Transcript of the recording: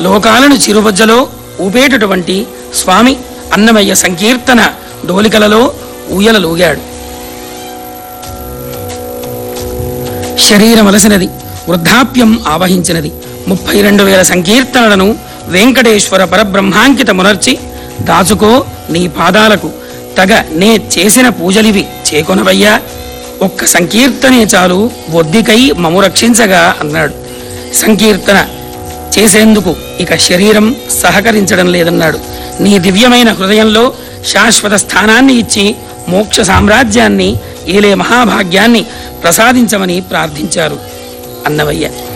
లోకాలను చిరుబజ్జలో ఊపేటటువంటి స్వామి అన్నమయ్య సంకీర్తన డోలికలలో ఊయలలూగాడు శరీరమలసినది వృద్ధాప్యం ఆవహించినది ముప్పై రెండు వేల సంకీర్తనలను వెంకటేశ్వర పరబ్రహ్మాంకితమునర్చి దాచుకో నీ పాదాలకు తగ నే చేసిన పూజలివి చేకొనవయ్యా ఒక్క సంకీర్తనే చాలు ఒద్దికై మము రక్షించగా అన్నాడు సంకీర్తన చేసేందుకు ఇక శరీరం సహకరించడం లేదన్నాడు నీ దివ్యమైన హృదయంలో శాశ్వత స్థానాన్ని ఇచ్చి మోక్ష సామ్రాజ్యాన్ని ఏలే మహాభాగ్యాన్ని ప్రసాదించమని ప్రార్థించారు అన్నవయ్య